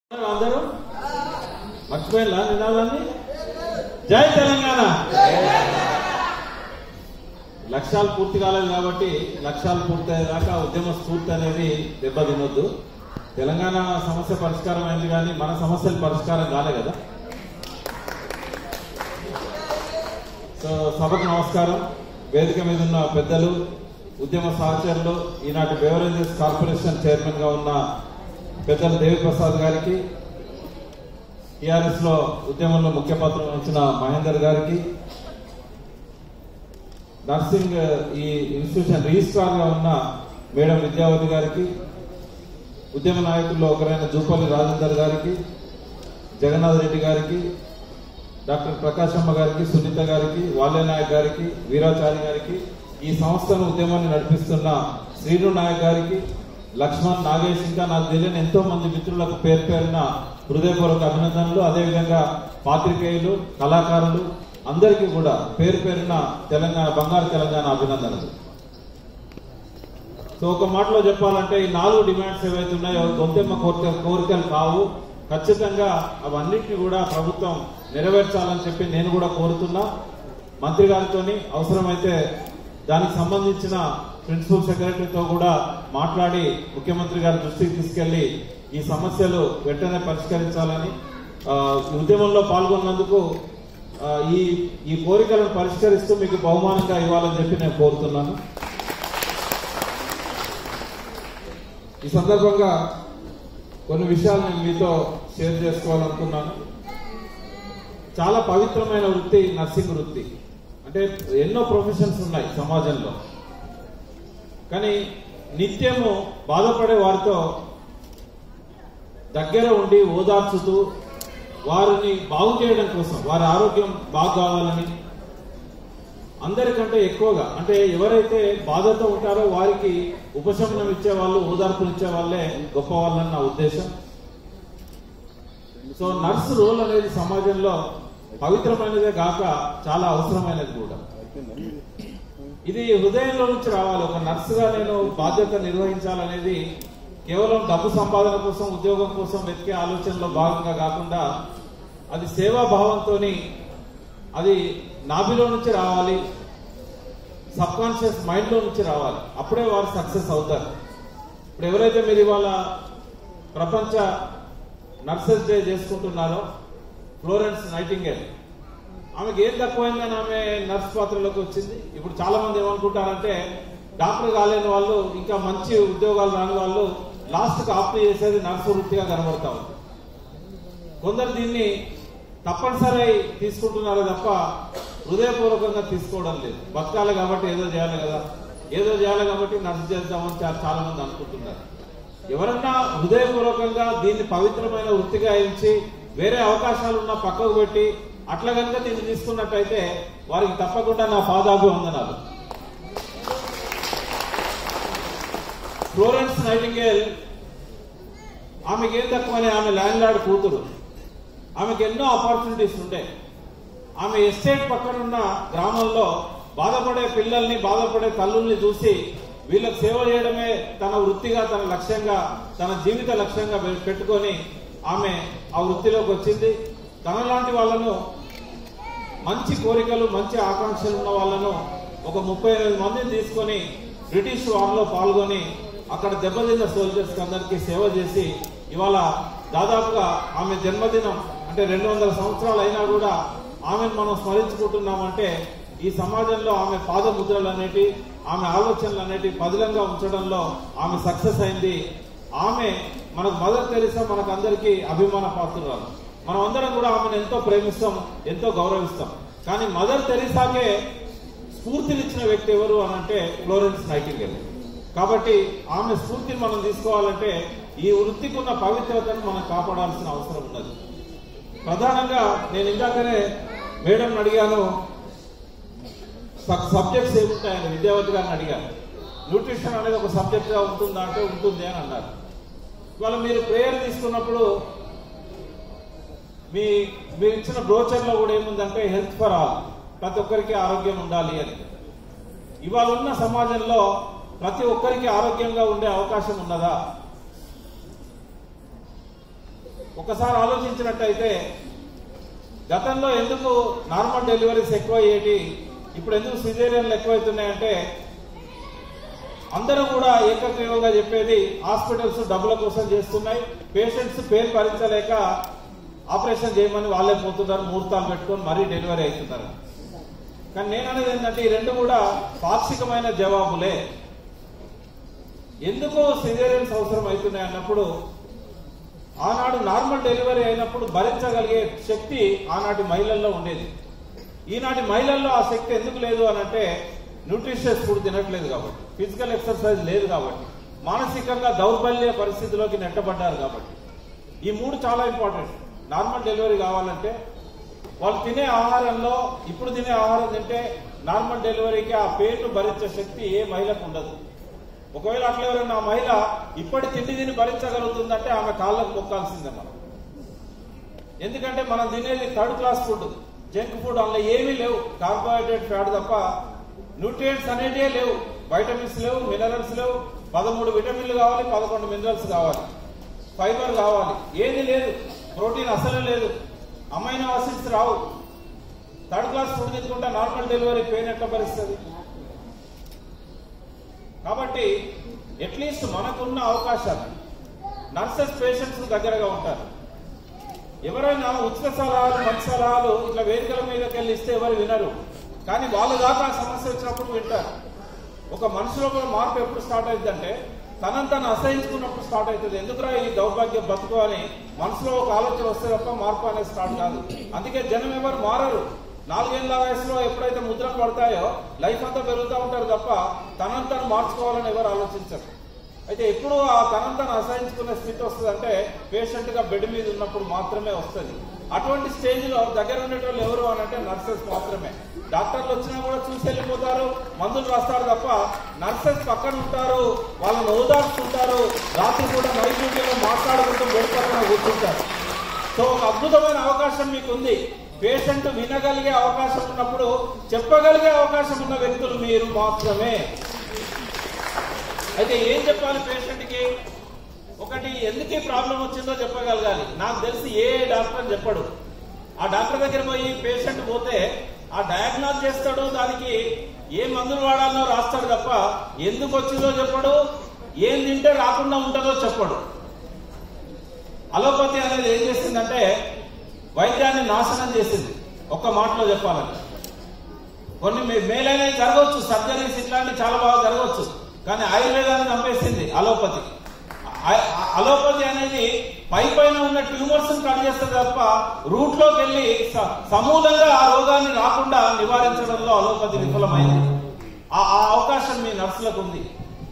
అందరూ మర్చిపోయినా నినాదాన్ని జై తెలంగాణ లక్ష్యాలు పూర్తి కాలేదు కాబట్టి లక్ష్యాలు పూర్తి అయ్యేదాకా ఉద్యమ స్ఫూర్తి అనేది దెబ్బతినొద్దు తెలంగాణ సమస్య పరిష్కారం అయింది కానీ మన సమస్యలు పరిష్కారం కాలే కదా సో సభకు నమస్కారం వేదిక మీద ఉన్న పెద్దలు ఉద్యమ సహచరులు ఈనాటి బెవరేజెస్ కార్పొరేషన్ చైర్మన్ గా ఉన్న పెద్దలు దేవిప్రసాద్ గారికి టిఆర్ఎస్ లో ఉద్యమంలో ముఖ్య పాత్ర వహించిన మహేందర్ గారికి నర్సింగ్ ఈ ఇన్స్టిట్యూషన్ రిజిస్ట్రార్ గా ఉన్న మేడం విద్యావతి గారికి ఉద్యమ నాయకుల్లో ఒకరైన జూపల్లి రాజేందర్ గారికి జగన్నాథ్ రెడ్డి గారికి డాక్టర్ ప్రకాశమ్మ గారికి సునీత గారికి వాలే నాయక్ గారికి వీరాచారి గారికి ఈ సంస్థను ఉద్యమాన్ని నడిపిస్తున్న శ్రీను నాయక్ గారికి లక్ష్మణ్ నాగేష్ ఇంకా నాకు తెలియని ఎంతో మంది మిత్రులకు పేరు పేరున హృదయపూర్వక అభినందనలు అదేవిధంగా పాత్రికేయులు కళాకారులు అందరికీ కూడా పేరు పేరున తెలంగాణ బంగారు తెలంగాణ అభినందనలు సో ఒక మాటలో చెప్పాలంటే ఈ నాలుగు డిమాండ్స్ ఏవైతే ఉన్నాయో గొంతెమ్మ కోరిక కోరికలు కావు ఖచ్చితంగా అవన్నిటిని కూడా ప్రభుత్వం నెరవేర్చాలని చెప్పి నేను కూడా కోరుతున్నా మంత్రి గారితో అవసరమైతే దానికి సంబంధించిన ప్రిన్సిపల్ సెక్రటరీతో కూడా మాట్లాడి ముఖ్యమంత్రి గారి దృష్టికి తీసుకెళ్లి ఈ సమస్యలు వెంటనే పరిష్కరించాలని ఆ, ఈ ఉద్యమంలో పాల్గొన్నందుకు ఆ, ఈ ఈ కోరికలను పరిష్కరిస్తూ మీకు బహుమానంగా ఇవ్వాలని చెప్పి నేను కోరుతున్నాను ఈ సందర్భంగా కొన్ని విషయాలు నేను మీతో షేర్ చేసుకోవాలనుకున్నాను చాలా పవిత్రమైన వృత్తి నర్సింగ్ వృత్తి అంటే ఎన్నో ప్రొఫెషన్స్ ఉన్నాయి సమాజంలో కానీ నిత్యము బాధపడే వారితో దగ్గర ఉండి ఓదార్చుతూ వారిని బాగు చేయడం కోసం వారి ఆరోగ్యం బాగు కావాలని అందరికంటే ఎక్కువగా అంటే ఎవరైతే బాధతో ఉంటారో వారికి ఉపశమనం ఇచ్చే వాళ్ళు ఓదార్పులు ఇచ్చే వాళ్ళే గొప్ప వాళ్ళని నా ఉద్దేశం సో నర్సు రోల్ అనేది సమాజంలో పవిత్రమైనదే కాక చాలా అవసరమైనది కూడా ఇది హృదయంలో నుంచి రావాలి ఒక నర్సుగా నేను బాధ్యత నిర్వహించాలనేది కేవలం డబ్బు సంపాదన కోసం ఉద్యోగం కోసం వెతికే ఆలోచనలో భాగంగా కాకుండా అది సేవా భావంతో అది నాభిలో నుంచి రావాలి సబ్ కాన్షియస్ మైండ్ లో నుంచి రావాలి అప్పుడే వారు సక్సెస్ అవుతారు ఇప్పుడు ఎవరైతే మీరు ఇవాళ ప్రపంచ నర్సెస్ డే చేసుకుంటున్నారో ఫ్లోరెన్స్ నైటింగేల్ ఆమెకి ఏం తక్కువైందని ఆమె నర్స్ పాత్రలోకి వచ్చింది ఇప్పుడు చాలా మంది ఏమనుకుంటారంటే డాక్టర్ కాలేని వాళ్ళు ఇంకా మంచి ఉద్యోగాలు రాని వాళ్ళు లాస్ట్ కి ఆప్ట్ చేసేది నర్సు వృత్తిగా కనబడతా ఉంది కొందరు దీన్ని తప్పనిసరి తీసుకుంటున్నారు తప్ప హృదయపూర్వకంగా తీసుకోవడం లేదు బతకాలి కాబట్టి ఏదో చేయాలి కదా ఏదో చేయాలి కాబట్టి నర్సు చేద్దామని చా- చాలా మంది అనుకుంటున్నారు ఎవరన్నా హృదయపూర్వకంగా దీన్ని పవిత్రమైన వృత్తిగా ఎంచి వేరే అవకాశాలు ఉన్న పక్కకు పెట్టి అట్లా కనుక దీన్ని తీసుకున్నట్టయితే వారికి తప్పకుండా నా పాదాభివందనాలు ఫ్లోరెన్స్ నైటింగేల్ ఆమెకి ఏం తక్కువని ఆమె ల్యాండ్ లార్డ్ కూతురు ఆమెకి ఎన్నో ఆపర్చునిటీస్ ఉండే ఆమె ఎస్టేట్ పక్కనున్న గ్రామంలో బాధపడే పిల్లల్ని బాధపడే తల్లుల్ని చూసి వీళ్ళకి సేవ చేయడమే తన వృత్తిగా తన లక్ష్యంగా తన జీవిత లక్ష్యంగా పె- పెట్టుకొని ఆమె ఆ వృత్తిలోకి వచ్చింది తనలాంటి వాళ్ళను మంచి కోరికలు మంచి ఆకాంక్షలు ఉన్న వాళ్ళను ఒక ముప్పై ఎనిమిది మందిని తీసుకొని బ్రిటిష్ వార్లో పాల్గొని అక్కడ దెబ్బతిన్న సోల్జర్స్ అందరికీ సేవ చేసి ఇవాళ దాదాపుగా ఆమె జన్మదినం అంటే రెండు వందల సంవత్సరాలు అయినా కూడా ఆమెను మనం స్మరించుకుంటున్నామంటే ఈ సమాజంలో ఆమె పాదముద్రలు అనేటి ఆమె ఆలోచనలు అనేటి పదిలంగా ఉంచడంలో ఆమె సక్సెస్ అయింది ఆమె మనకు మదర్ తెరిసా మనకు అందరికీ అభిమాన పాత్రురాలు మనం అందరం కూడా ఆమెను ఎంతో ప్రేమిస్తాం ఎంతో గౌరవిస్తాం కానీ మదర్ తెరిసాకే స్ఫూర్తినిచ్చిన వ్యక్తి ఎవరు అని అంటే ఫ్లోరెన్స్ నైటింగేల్ కాబట్టి ఆమె స్ఫూర్తిని మనం తీసుకోవాలంటే ఈ వృత్తికి ఉన్న పవిత్రతను మనం కాపాడాల్సిన అవసరం ఉన్నది ప్రధానంగా నేను ఇందాకనే మేడం అడిగాను సబ్జెక్ట్స్ ఏముంటాయని విద్యావతి గారిని అడిగాను న్యూట్రిషన్ అనేది ఒక సబ్జెక్ట్ గా ఉంటుందా అంటే ఉంటుంది అని అన్నారు ఇవాళ మీరు ప్రేయర్ తీసుకున్నప్పుడు మీ మీరు ఇచ్చిన బ్రోచర్ లో కూడా ఏముందంటే హెల్త్ ఫర్ ఆల్ ప్రతి ఒక్కరికి ఆరోగ్యం ఉండాలి అని ఇవాళ ఉన్న సమాజంలో ప్రతి ఒక్కరికి ఆరోగ్యంగా ఉండే అవకాశం ఉన్నదా ఒకసారి ఆలోచించినట్టయితే గతంలో ఎందుకు నార్మల్ డెలివరీస్ ఎక్కువ అయ్యేటి ఇప్పుడు ఎందుకు సిజేరియన్లు ఎక్కువైతున్నాయంటే అందరూ కూడా ఏకగ్రీవంగా చెప్పేది హాస్పిటల్స్ డబ్బుల కోసం చేస్తున్నాయి పేషెంట్స్ పేరు భరించలేక ఆపరేషన్ చేయమని వాళ్ళే పోతున్నారు ముహూర్తాలు పెట్టుకొని మరీ డెలివరీ అవుతున్నారు కానీ నేను అనేది ఏంటంటే ఈ రెండు కూడా పాక్షికమైన జవాబులే ఎందుకు సిజేరియన్స్ అవసరం అవుతున్నాయి అన్నప్పుడు ఆనాడు నార్మల్ డెలివరీ అయినప్పుడు భరించగలిగే శక్తి ఆనాటి మహిళల్లో ఉండేది ఈనాటి మహిళల్లో ఆ శక్తి ఎందుకు లేదు అని అంటే న్యూట్రిషియస్ ఫుడ్ తినట్లేదు కాబట్టి ఫిజికల్ ఎక్సర్సైజ్ లేదు కాబట్టి మానసికంగా దౌర్బల్య పరిస్థితిలోకి నెట్టబడ్డారు కాబట్టి ఈ మూడు చాలా ఇంపార్టెంట్ నార్మల్ డెలివరీ కావాలంటే వాళ్ళు తినే ఆహారంలో ఇప్పుడు తినే ఆహారం తింటే నార్మల్ డెలివరీకి ఆ పెయిన్ భరించే శక్తి ఏ మహిళకు ఉండదు ఒకవేళ అట్లా ఎవరైనా ఆ మహిళ ఇప్పటి తిండి తిని భరించగలుగుతుందంటే ఆమె కాళ్ళకు మొక్కాల్సిందే మనం ఎందుకంటే మనం తినేది third class food junk food అందులో ఏమీ లేవు కార్బోహైడ్రేట్ ఫ్యాట్ తప్ప న్యూట్రియంట్స్ అనేటివే లేవు వైటమిన్స్ లేవు మినరల్స్ లేవు పదమూడు విటమిన్లు కావాలి పదకొండు మినరల్స్ కావాలి ఫైబర్ కావాలి ఏది లేదు ప్రోటీన్ అసలు లేదు అమైనో ఆసిడ్స్ రావు థర్డ్ క్లాస్ ఫుడ్ తినుకుంటే నార్మల్ డెలివరీ పెయిన్ ఎట్లా భరిస్తుంది కాబట్టి అట్లీస్ట్ మనకున్న అవకాశాలు నర్సెస్ పేషెంట్స్ దగ్గరగా ఉంటారు ఎవరైనా ఉచిత సలహాలు మంచి సలహాలు ఇట్లా వేదికల మీదకి వెళ్ళి ఇస్తే ఎవరు వినరు కానీ వాళ్ళ దాకా ఆ సమస్య వచ్చినప్పుడు వింటారు ఒక మనిషిలో కూడా మార్పు ఎప్పుడు స్టార్ట్ అవుతుందంటే తనని తను అసహించుకున్నప్పుడు స్టార్ట్ అవుతుంది ఎందుకురా ఈ దౌర్భాగ్యం బతుకు అని మనసులో ఒక ఆలోచన వస్తే తప్ప మార్పు అనేది స్టార్ట్ కాదు అందుకే జనం ఎవరు మారరు నాలుగేళ్ల వయసులో ఎప్పుడైతే ముద్రలు పడతాయో లైఫ్ అంతా పెరుగుతూ ఉంటారు తప్ప తనని తను మార్చుకోవాలని ఎవరు ఆలోచించరు అయితే ఎప్పుడు ఆ తనని తను అసహించుకునే స్థితి వస్తుందంటే పేషెంట్ గా బెడ్ మీద ఉన్నప్పుడు మాత్రమే వస్తుంది అటువంటి స్టేజ్ లో దగ్గర ఉండేటోళ్ళు ఎవరు అని అంటే నర్సెస్ మాత్రమే డాక్టర్లు వచ్చినా కూడా చూసి వెళ్ళిపోతారు మందులు రాస్తారు తప్ప నర్సెస్ పక్కన ఉంటారు వాళ్ళని ఓదార్చుకుంటారు రాత్రి కూడా నైట్ డ్యూటీలో మాట్లాడుకుంటూ బెడ్ పక్కన కూర్చుంటారు సో ఒక అద్భుతమైన అవకాశం మీకు ఉంది పేషెంట్ వినగలిగే అవకాశం ఉన్నప్పుడు చెప్పగలిగే అవకాశం ఉన్న వ్యక్తులు మీరు మాత్రమే అయితే ఏం చెప్పాలి పేషెంట్ కి ఒకటి ఎందుకు ఈ ప్రాబ్లం వచ్చిందో చెప్పగలగాలి నాకు తెలిసి ఏ డాక్టర్ చెప్పడు ఆ డాక్టర్ దగ్గర పోయి పేషెంట్ పోతే ఆ డయాగ్నోస్ చేస్తాడు దానికి ఏ మందులు వాడాలో రాస్తాడు తప్ప ఎందుకు వచ్చిందో చెప్పడు ఏం తింటే రాకుండా ఉంటుందో చెప్పడు అలోపతి అనేది ఏం చేసిందంటే వైద్యాన్ని నాశనం చేసింది ఒక్క మాటలో చెప్పాలంటే కొన్ని మే- మేలైనవి జరగవచ్చు సర్జరీస్ ఇట్లాంటివి చాలా బాగా జరగవచ్చు కానీ ఆయుర్వేదాన్ని చంపేసింది అలోపతి ఆ- ఆ- అలోపతి అనేది పై పైన ఉన్న ట్యూమర్స్ కట్ చేస్తుంది తప్ప రూట్ లోకి వెళ్ళి స- సమూలంగా ఆ రోగాన్ని రాకుండా నివారించడంలో అలోపతి విఫలమైంది ఆ ఆ అవకాశం మీ నర్సులకు ఉంది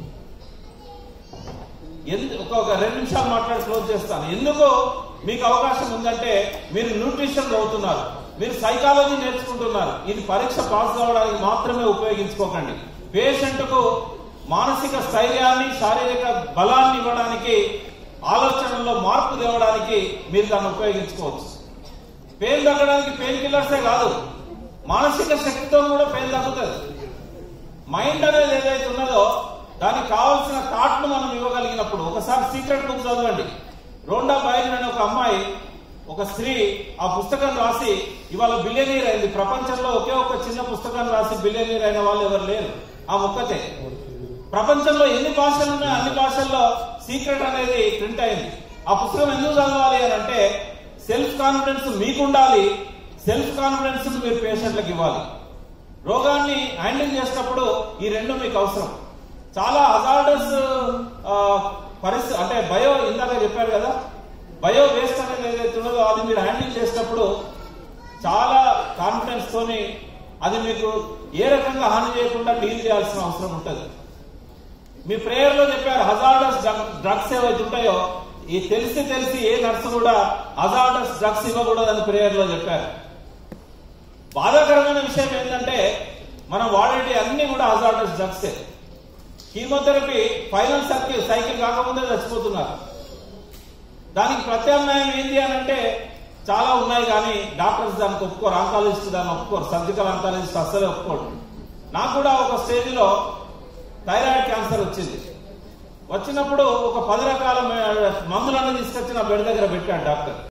ఎందు ఒక ఒక రెండు నిమిషాలు మాట్లాడి క్లోజ్ చేస్తాను ఎందుకు మీకు అవకాశం ఉందంటే మీరు న్యూట్రిషన్ చదువుతున్నారు మీరు సైకాలజీ నేర్చుకుంటున్నారు ఇది పరీక్ష పాస్ కావడానికి మాత్రమే ఉపయోగించుకోకండి పేషెంట్ కు మానసిక స్థైర్యాన్ని శారీరక బలాన్ని ఇవ్వడానికి ఆలోచనలో మార్పు తేవడానికి మీరు దాన్ని ఉపయోగించుకోవచ్చు పెయిన్ తగ్గడానికి పెయిన్ కిల్లర్సే కాదు మానసిక శక్తితో కూడా పెయిన్ తగ్గుతుంది మైండ్ అనేది ఏదైతే ఉన్నదో దానికి కావాల్సిన థాట్ ను మనం ఇవ్వగలిగినప్పుడు ఒకసారి సీక్రెట్ బుక్ చదవండి రోండా బైల్ అనే ఒక అమ్మాయి ఒక స్త్రీ ఆ పుస్తకం రాసి ఇవాళ బిలియనీర్ అయింది ప్రపంచంలో ఒకే ఒక చిన్న పుస్తకం రాసి బిలియనీర్ అయిన వాళ్ళు ఎవరు లేరు ఆ ఒక్కతే ప్రపంచంలో ఎన్ని భాషలు ఉన్నాయో అన్ని భాషల్లో సీక్రెట్ అనేది ప్రింట్ అయింది ఆ పుస్తకం ఎందుకు చదవాలి అని అంటే సెల్ఫ్ కాన్ఫిడెన్స్ మీకు ఉండాలి సెల్ఫ్ కాన్ఫిడెన్స్ మీరు పేషెంట్లకు ఇవ్వాలి రోగాన్ని హ్యాండిల్ చేసేటప్పుడు ఈ రెండు మీకు అవసరం చాలా అజార్డస్ పరిస్థితి అంటే బయో ఇందాక చెప్పారు కదా బయో వేస్ట్ అనేది ఏదైతే ఉన్నదో అది మీరు హ్యాండిల్ చేసేటప్పుడు చాలా కాన్ఫిడెన్స్ తోని అది మీకు ఏ రకంగా హాని చేయకుండా డీల్ చేయాల్సిన అవసరం ఉంటుంది మీ ప్రేయర్ లో చెప్పారు హజార్డస్ డ్రగ్స్ ఏవైతే ఉంటాయో ఈ తెలిసి తెలిసి ఏ నర్సు కూడా హజార్డస్ డ్రగ్స్ ఇవ్వకూడదని ప్రేయర్ లో చెప్పారు బాధాకరమైన విషయం ఏంటంటే మనం వాడేటి అన్ని కూడా హజార్డస్ డ్రగ్సే కీమోథెరపీ ఫైనల్ సర్కిల్ సైకిల్ కాకముందే చచ్చిపోతున్నారు దానికి ప్రత్యామ్నాయం ఏంటి అని అంటే చాలా ఉన్నాయి కానీ డాక్టర్స్ దానికి ఒప్పుకోరు ఆంకాలజిస్ట్ దాన్ని ఒప్పుకోరు సర్జికల్ ఆంకాలజిస్ట్ అస్సలే ఒప్పుకోరు నాకు కూడా ఒక స్టేజ్ లో థైరాయిడ్ క్యాన్సర్ వచ్చింది వచ్చినప్పుడు ఒక పది రకాల మే- మందులన్నీ తీసుకొచ్చి నా బెడ్ దగ్గర పెట్టాడు డాక్టర్